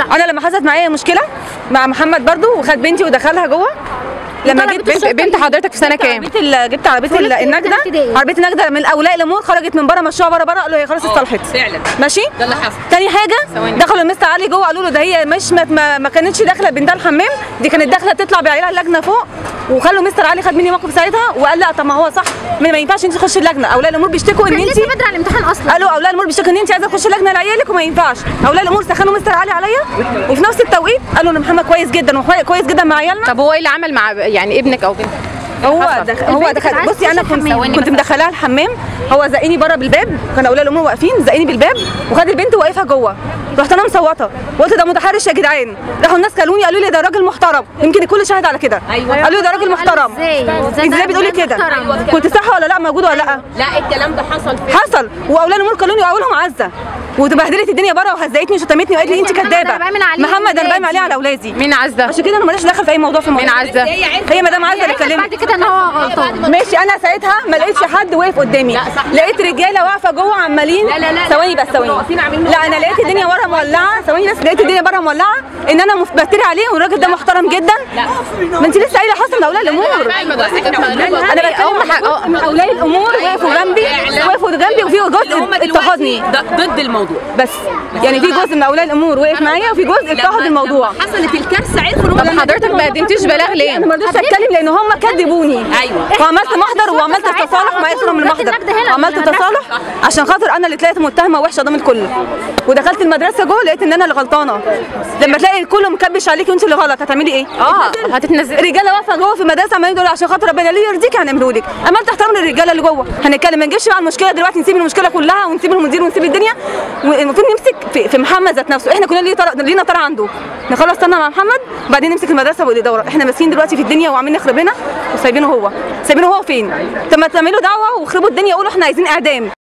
انا لما حصلت معايا مشكله مع محمد برضو وخد بنتي ودخلها جوه لما طلع جيت بنت- بنت حضرتك في سنه جبت كام عربيه ال- جبت عربيه ال- ثالث- النجده ثالث ابتدائي. عربيه النجده من اولياء الامور خرجت من بره مشروع بره بره قالوا هي خلاص اصطلحت فعلا ماشي ده اللي حصل تاني حاجه ثواني. دخلوا المستر علي جوه قالوا له ده هي مش ما, ما, ما كانتش داخله بنتها الحمام دي كانت داخله تطلع بعيالها اللجنه فوق وخلوا مستر علي خد مني موقف ساعتها وقال لا طب ما هو صح ما ما ينفعش انت تخشي اللجنه اولياء الامور بيشتكوا ان كان انت لسه بدري على الامتحان اصلا قالوا اولياء الامور بيشتكوا ان انت عايزه تخشي لجنه لعيالك وما ينفعش اولياء الامور سخنوا مستر علي عليا وفي نفس التوقيت قالوا ان محمد كويس جدا وكويس جدا مع عيالنا طب هو ايه اللي عمل مع يعني ابنك او بنتك هو حصل. دخل هو البنت كانت دخل عايزة بصي انا تخش كنت الحمام. كنت مدخلاها الحمام هو زقني بره بالباب كان اولياء الامور واقفين زقني بالباب وخد البنت وواقفها جوه رحت انا مصوته قلت ده متحرش يا جدعان راحوا الناس كلوني قالوا لي ده راجل محترم يمكن الكل شاهد على كده أيوة. قالوا لي ده راجل محترم ازاي ازاي بتقولي كده محترم. كنت صح ولا لا موجوده ولا لا لا الكلام ده حصل فعلا حصل واولياء الامور كلوني واولهم عزه وبهدلت الدنيا بره وهزقتني وشتمتني وقالت لي انت محمد كدابه أنا بعمل عليه محمد انا بعمل ولادي. عليه على اولادي مين عزه عشان كده انا ماليش دخل في اي موضوع في الموضوع مين عزه هي مدام عزه اللي عرفت بعد كلمت كده ان هو غلطان ماشي انا ساعتها ما لقيتش حد واقف قدامي لا، صح. لقيت رجاله واقفه جوه عمالين لا، لا، لا. ثواني بس كنا ثواني واقفين عاملين لا انا لقيت الدنيا ورا مولعه ثواني بس لقيت الدنيا بره مولعه ان انا مف- بفتري عليه والراجل ده محترم جدا ما انت لسه قايله حصل من اولياء الامور انا بتكلم حق- من اولياء الامور وقفوا جنبي وقفوا جنبي وفي جزء اضطهدني ده ضد الموضوع بس يعني في جزء من اولياء الامور وقف معايا وفي جزء اضطهد لما- الموضوع لما حصلت الكارثه عرفوا إن طب هم حضرتك ما قدمتيش بلاغ ليه انا ما رضيتش اتكلم لان هم كذبوني أيوة. وعملت محضر وعملت ساعتها تصالح على مع طول اسره من ورحت المحضر النجدة هنا في عملت المدرسة. تصالح عشان خاطر انا اللي طلعت متهمه وحشه قدام الكل ودخلت المدرسه جوه لقيت ان انا اللي غلطانه لما تلاقي الكل مكبش عليكي وانت اللي غلط هتعملي ايه؟ اه هتتنزل رجاله واقفه جوه في المدرسه عمالين يقولوا عشان خاطر ربنا اللي يرضيك هنعمله لك عملت احترام للرجاله اللي جوه هنتكلم ما نجيبش بقى المشكله دلوقتي نسيب المشكله كلها ونسيب المدير ونسيب الدنيا والمفروض نمسك في, في محمد ذات نفسه احنا كلنا ليه طر... لينا طار عنده نخلص طرنا مع محمد بعدين نمسك المدرسه والاداره احنا ماسكين دلوقتي في الدنيا وعاملين نخرب هنا وسايبينه هو سايبينه هو فين طب ما تعملوا دعوه واخربوا الدنيا قولوا احنا عايزين اعدام